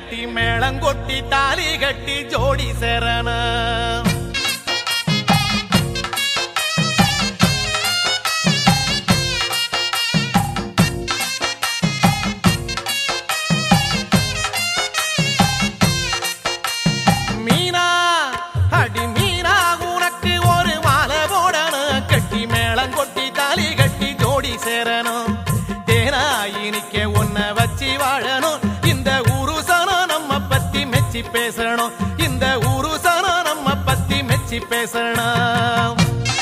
கட்டி மேளங்கொட்டி தாலி கட்டி ஜோடி சேரணும் மீனா அடி மீனா உனக்கு ஒரு மாலை போடணும் கட்டி மேளம் கொட்டி தாலி கட்டி ஜோடி சேரணும் தேனா இனிக்க உன்னை வச்சு வாழணும் இந்த ஊரு சனம் நம்ம பத்தி மெச்சி பேசணும் இந்த ஊரு சனம் நம்ம பத்தி மெச்சி பேசணும்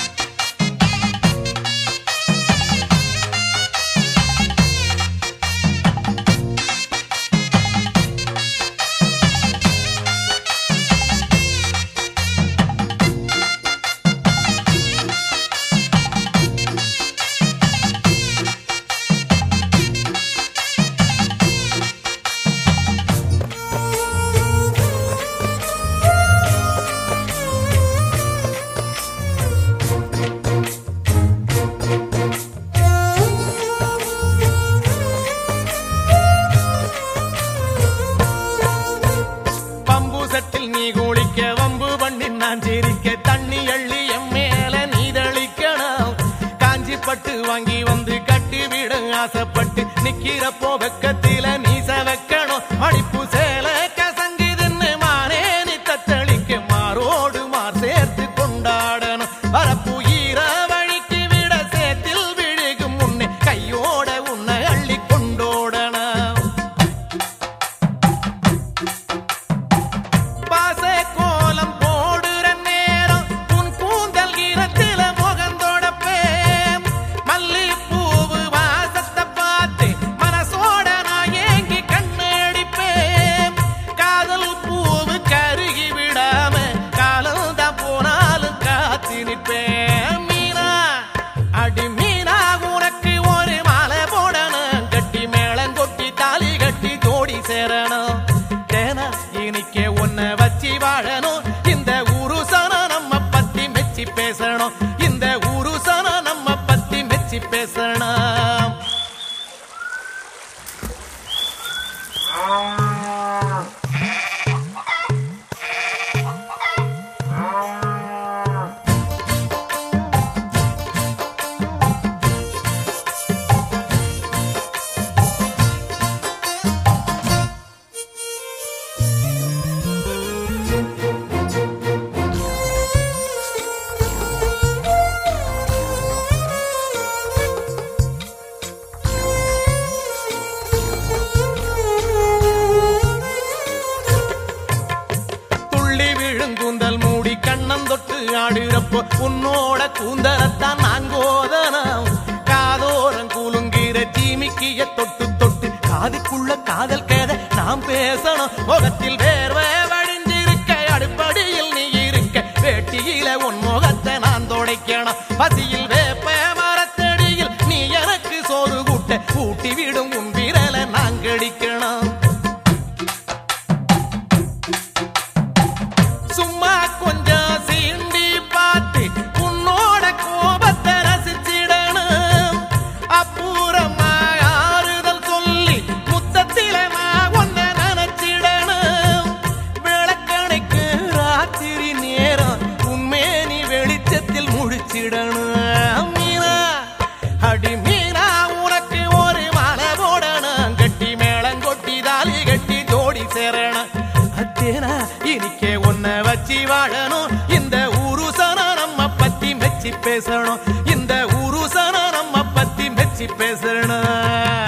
பம்பு சட்டில் நீ குளிக்க வம்பு பண்ணி நான் சிரிக்க தண்ணி அள்ளி என் மேல நீ தளிக்கணும் காஞ்சி பட்டு வாங்கி வந்து கட்டி விட ஆசைப்பட்டு நிக்கிறப்போ வெக்கத்தில நீ சவக்கணும் அடிப்பு சேல கசங்குதுன்னு மானே நீ தத்தளிக்க மாரோடு மார் சேர்த்து கொண்டாடணும் வரப்பு ஈர வழிக்கு விட சேத்தில் விழுகும் முன்னே கையோட உன்னை அள்ளி கொண்டோடணும் பாச கோலம் போடுற நேரம் உன் கூந்தல் ஈரத்தில முகந்தோடப்பேன் மல்லி பூவு வாசத்தை பார்த்து மனசோட நான் ஏங்கி கண்ணடிப்பேன் காதல் பூவு கருகி விடாம காலம் தான் போனாலும் காத்து நிற்பேன் மீனா அடி மீனா உனக்கு ஒரு மாலை போடணும் கட்டி மேளம் கொட்டி தாலி கட்டி ஜோடி சேரணும் தேனா இனிக்க உன்னை வச்சு வாழணும் இந்த ஊரு சனம் நம்ம பத்தி மெச்சி பேசணும் இந்த ஊரு சனம் நம்ம பத்தி மெச்சி பேசணும் துள்ளி விழுங்கூந்தல் மூடி கண்ணம் தொட்டு ஆடுறப்போ உன்னோட கூந்தலத்தான் நான் கோதனம் காதோரம் கூலுங்கிற சீமிக்கிய தொட்டு தொட்டு காதுக்குள்ள காதல் கேத நாம் பேசணும் முகத்தில் வேர்வை வடிஞ்சிருக்க அடுப்படியில் நீ இருக்க வேட்டியில உன் முகத்தை நான் துடைக்கணும் பசியில் வேப்ப மரத்தடியில் நீ எனக்கு சோறு கூட்ட ஊட்டி விடும் உன் விரலை நான் கடிக்கணும் சும்மா கொஞ்சம் சீண்டி பார்த்து உன்னோட கோபத்தை ரசிச்சிடணும் அப்புறமா ஆறுதல் சொல்லி முத்தத்தில நான் ஒன்ன நினைச்சிடணும் விளக்கணைக்கு ராத்திரி நேரம் உண்மேனி வெளிச்சத்தில் முழிச்சிடணும் மீனா அடி மீனா உனக்கு ஒரு மாலை போடணும் கட்டி மேளம் கொட்டி தாலி கட்டி ஜோடி சேரணும் அத்தேனா இனிக்கே உன்னை வச்சு வாழணும் இந்த ஊரு சனம் நம்ம பத்தி மெச்சி பேசணும் இந்த ஊரு சனம் நம்ம பத்தி மெச்சி பேசணும்